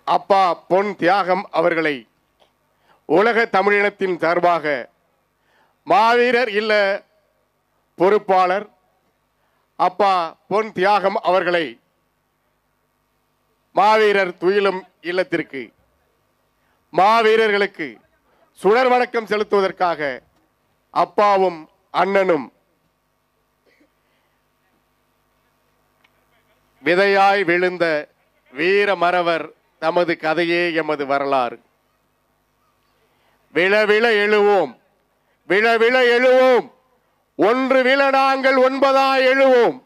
அப்பா பொன் தியாகம் அவர்களை உலக தமிழினத்தின் சார்பாக மாவீரர் இல்ல பொறுப்பாளர் அப்பா பொன் தியாகம் அவர்களை மாவீரர் துயிலும் இல்லத்திற்கு மாவீரர்களுக்கு சுடர் வணக்கம் செலுத்துவதற்காக அப்பாவும் அண்ணனும் விதையாய் விழுந்த வீர மறவர் தமது கதையே எமது வரலாறு விழ விழ எழுவோம் விழ விழ எழுவோம் ஒன்று விழ நாங்கள் ஒன்பதாய் எழுவோம்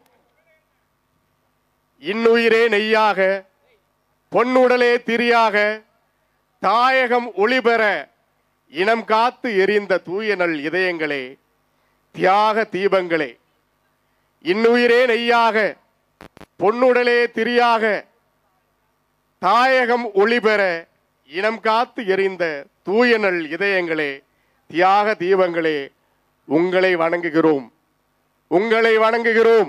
இன்னுயிரே நெய்யாக பொன்னுடலே திரியாக தாயகம் ஒளிபெற இனம் காத்து எரிந்த தூயநல் இதயங்களே தியாக தீபங்களே இன்னுயிரே நெய்யாக பொன்னுடலே திரியாக தாயகம் ஒளிபெற இனம் காத்து எரிந்த தூயநல் இதயங்களே தியாக தீபங்களே உங்களை வணங்குகிறோம் உங்களை வணங்குகிறோம்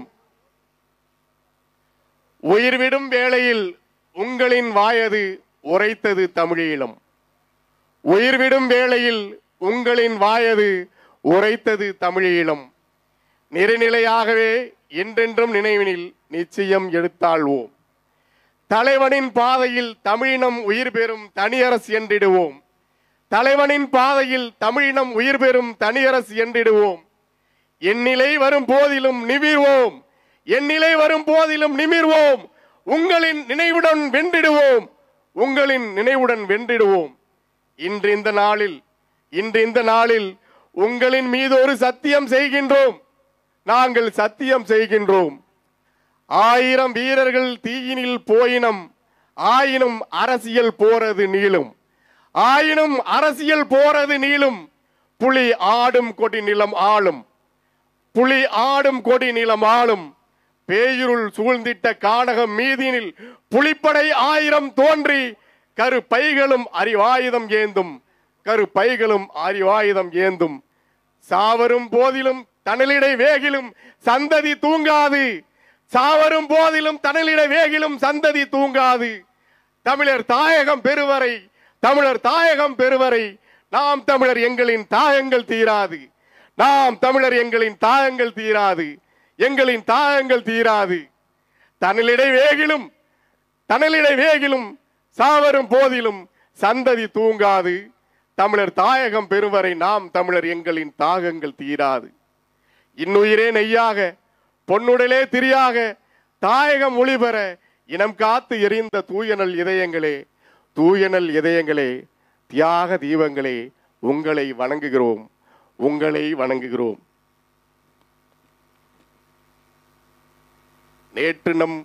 உயிர்விடும் வேளையில் உங்களின் வாயது உரைத்தது தமிழீழம் உயிர்விடும் வேளையில் உங்களின் வாயது உரைத்தது தமிழீழம் நெருநிலையாகவே என்றென்றும் நினைவினில் நிச்சயம் எடுத்தாள்வோம் தலைவனின் பாதையில் தமிழினம் உயிர் பெறும் தனியரசு என்றிடுவோம் தலைவனின் பாதையில் தமிழினம் உயிர் பெறும் தனியரசு என்றிடுவோம் எந்நிலை வரும் போதிலும் நிமிர்வோம் எந்நிலை வரும் போதிலும் நிமிர்வோம் உங்களின் நினைவுடன் வென்றிடுவோம் உங்களின் நினைவுடன் வென்றிடுவோம் இன்று இந்த நாளில் இன்று இந்த நாளில் உங்களின் மீது ஒரு சத்தியம் செய்கின்றோம் நாங்கள் சத்தியம் செய்கின்றோம் ஆயிரம் வீரர்கள் தீயினில் போயினம் ஆயினும் அரசியல் போறது நீளும் ஆயினும் அரசியல் போறது நீளும் புலி ஆடும் கொடி நிலம் ஆளும் புலி ஆடும் கொடி நிலம் ஆளும் பேயுருள் சூழ்ந்திட்ட கானகம் மீதினில் புலிப்படை ஆயிரம் தோன்றி கரு பைகளும் அறிவாயுதம் ஏந்தும் கரு பைகளும் அறிவாயுதம் ஏந்தும் சாவரும் போதிலும் தனலிடை வேகிலும் சந்ததி தூங்காது சாவரும் போதிலும் தனலிடை வேகிலும் சந்ததி தூங்காது தமிழர் தாயகம் பெறுவரை தமிழர் தாயகம் பெறுவரை நாம் தமிழர் எங்களின் தாயங்கள் தீராது நாம் தமிழர் எங்களின் தாயங்கள் தீராது எங்களின் தாயங்கள் தீராது தனலிடை வேகிலும் தனலிடை வேகிலும் சாவரும் போதிலும் சந்ததி தூங்காது தமிழர் தாயகம் பெறுவரை நாம் தமிழர் எங்களின் தாகங்கள் தீராது இன்னுயிரே நெய்யாக பொன்னுடலே திரியாக தாயகம் ஒளிபெற இனம் காத்து எரிந்த தூயனல் இதயங்களே தூயனல் இதயங்களே தியாக தீபங்களே உங்களை வணங்குகிறோம் உங்களை வணங்குகிறோம் நேற்று நம்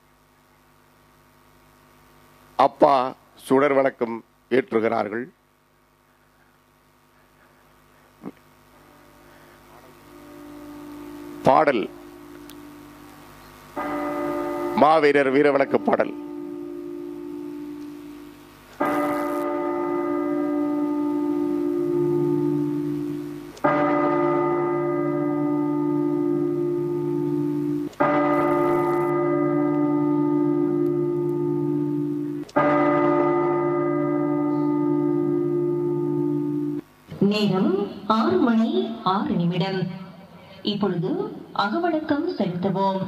அப்பா சுடர் வணக்கம் ஏற்றுகிறார்கள் பாடல் மாவீரர் வீரவணக்க பாடல் நேரம் ஆறு மணி ஆறு நிமிடம் இப்பொழுது அகவணக்கம் செலுத்துவோம்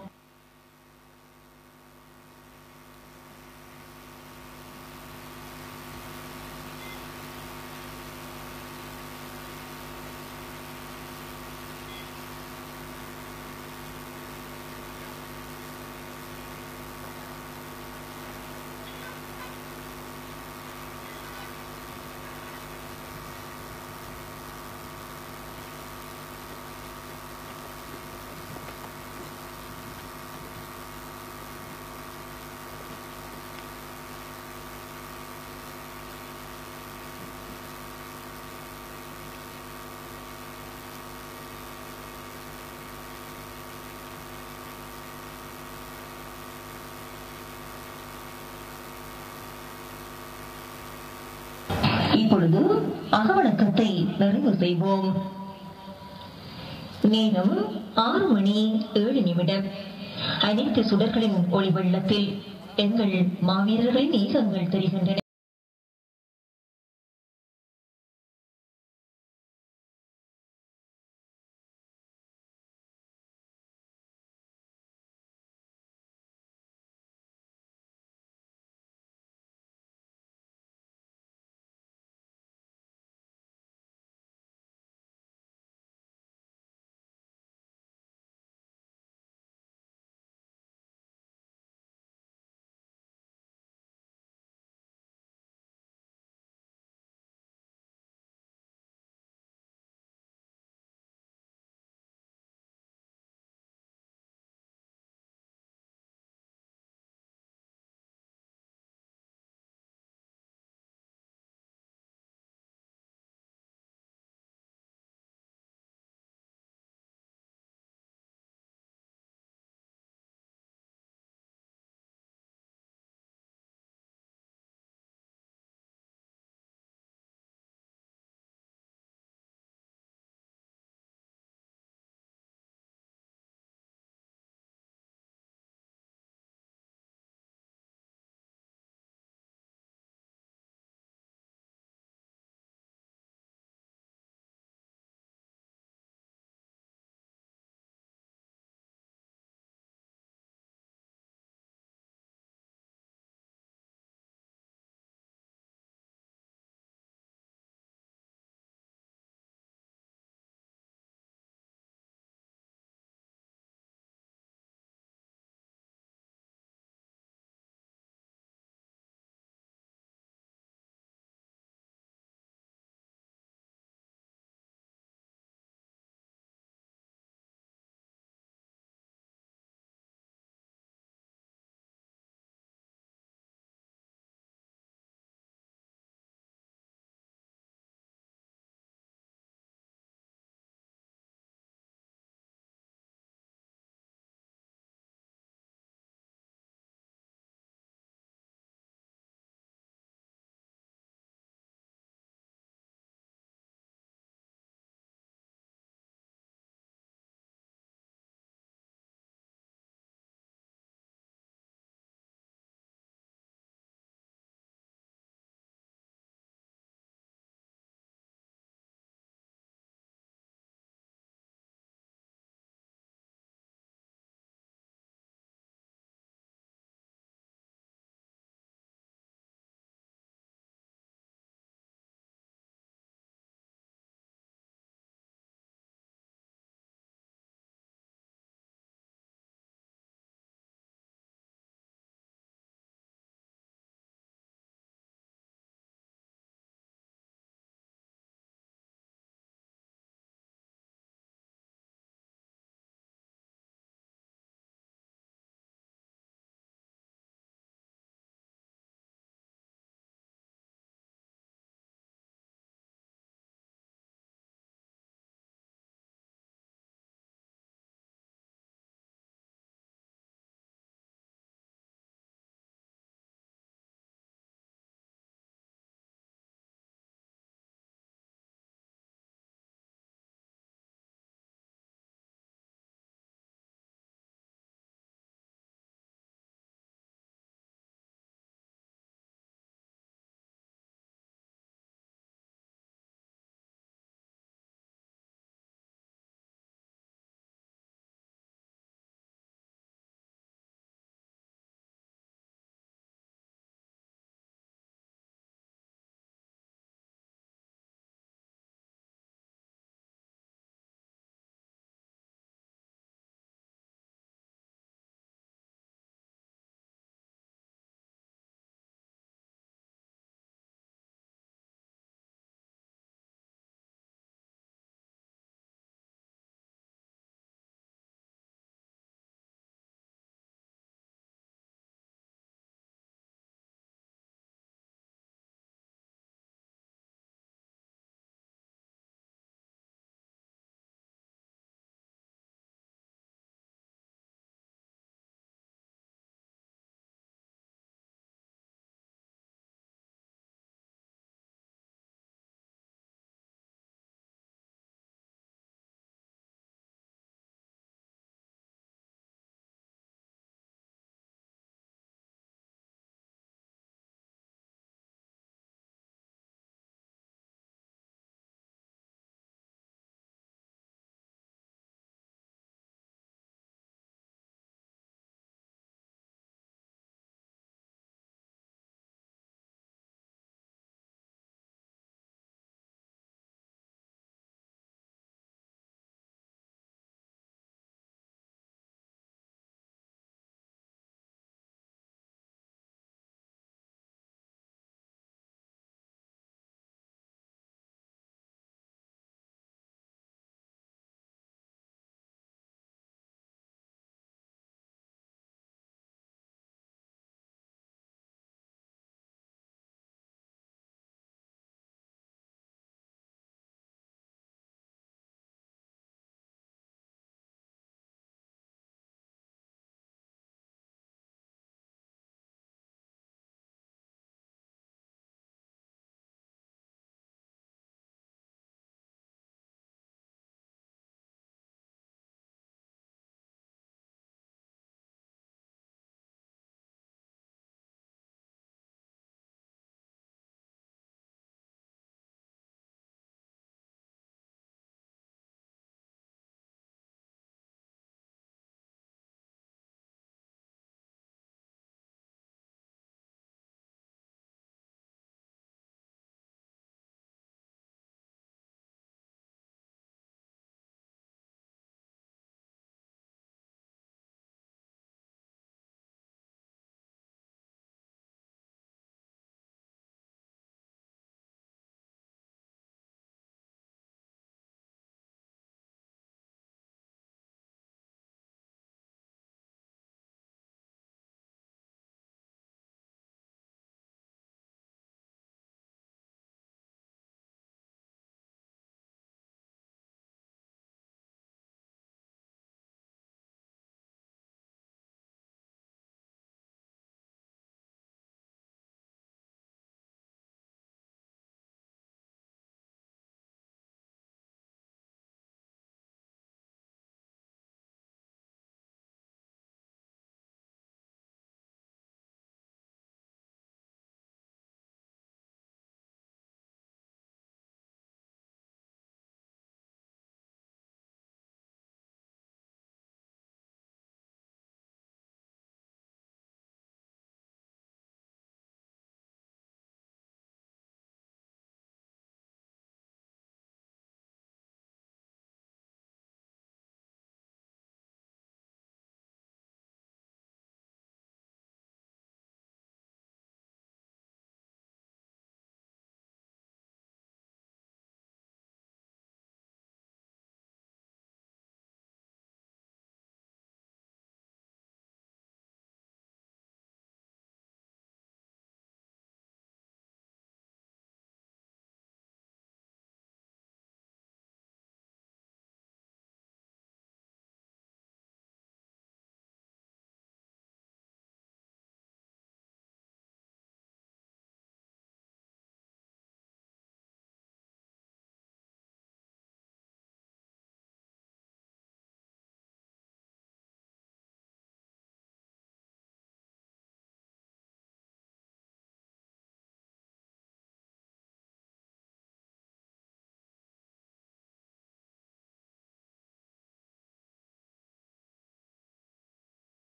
இப்பொழுது அகவணக்கத்தை நிறைவு செய்வோம் நேரம் ஆறு மணி ஏழு நிமிடம் அனைத்து சுடர்களின் ஒளி வெள்ளத்தில் எங்கள் மாவீரர்களின் ஏகங்கள் தெரிகின்றன